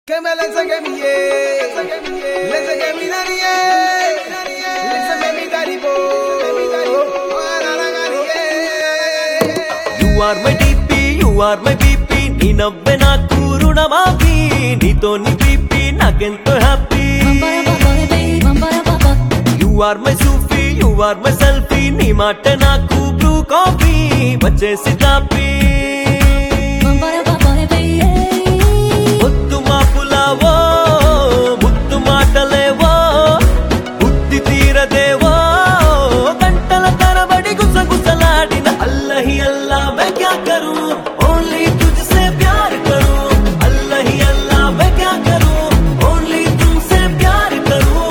Que me le enseñe mi ye, le enseñe mi daddy ye, le enseñe mi daddy bo, para la gani ye. You are my DP you are my BP నీ నవ్వే నాకు రుణమాఫీ నీతో నీ BP నాకెంతో happy you are my సూఫీ you are my selfie నీ మాట నాకు బ్లూ కాఫీ వచ్చేసి కాపీ ముద్దు మాపులావో ముద్దు మాటలేవో బుద్ధి తీరదేవో గంటల తరబడి గుసగుసలాడిన అల్లహి అల్లా मैं क्या करूं ओनली तुझसे प्यार करूं अल्लाह अल्लाह मैं क्या करूं ओनली तुमसे प्यार करूं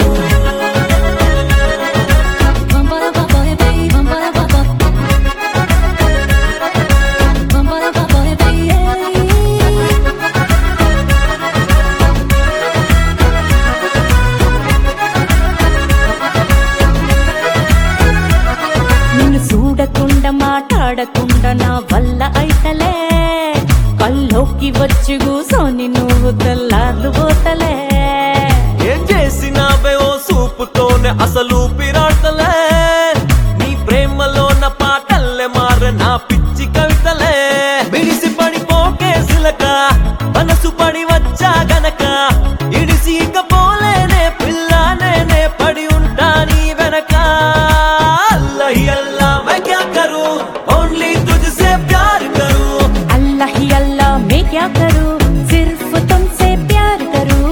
నిన్ను చూడకుండా మాట్లాడకుండా నా వల్ల అయితలే కల్లోకి వచ్చి కూసోని నువ్వు తెల్లార్లు పోతలే ఏం చేసినావే ఓ సూపుతోనే అసలు పిరాటలే నీ ప్రేమలో నా పాటల్లే మార నా పిచ్చి కవితలే బిడిసి పడిపోకే సిలక మనసు పడి వచ్చా గనక ఇడిసి ఇక పోలేనే పిల్లనే పడి ఉంటా నీ వెనక అల్లహి అల్లా मैं क्या करूं ओनली तुझसे प्यार करूं अल्लाह ही अल्लाह मैं क्या करूं सिर्फ तुमसे प्यार करूं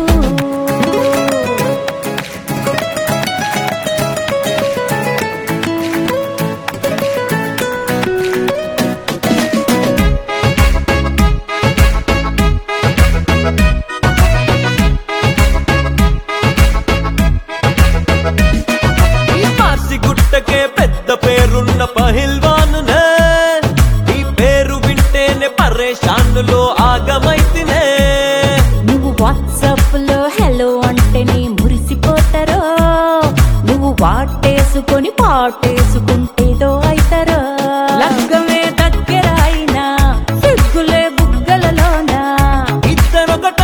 ఈ మార్సి గుట్టకే పెద్ద పేరున్న పహిల్వానునే ఈ పేరు వింటేనే పరేషాన్లో ఆగమైతినే నువ్వు వాట్సాప్ లో హలో అంటేనే మురిసిపోతారో నువ్వు వాటేసుకొని పాటేసుకుంటేదో అయితారో లగ్గమే దగ్గర అయినా సిగ్గులే బుగ్గలలోనా ఇద్దరొకట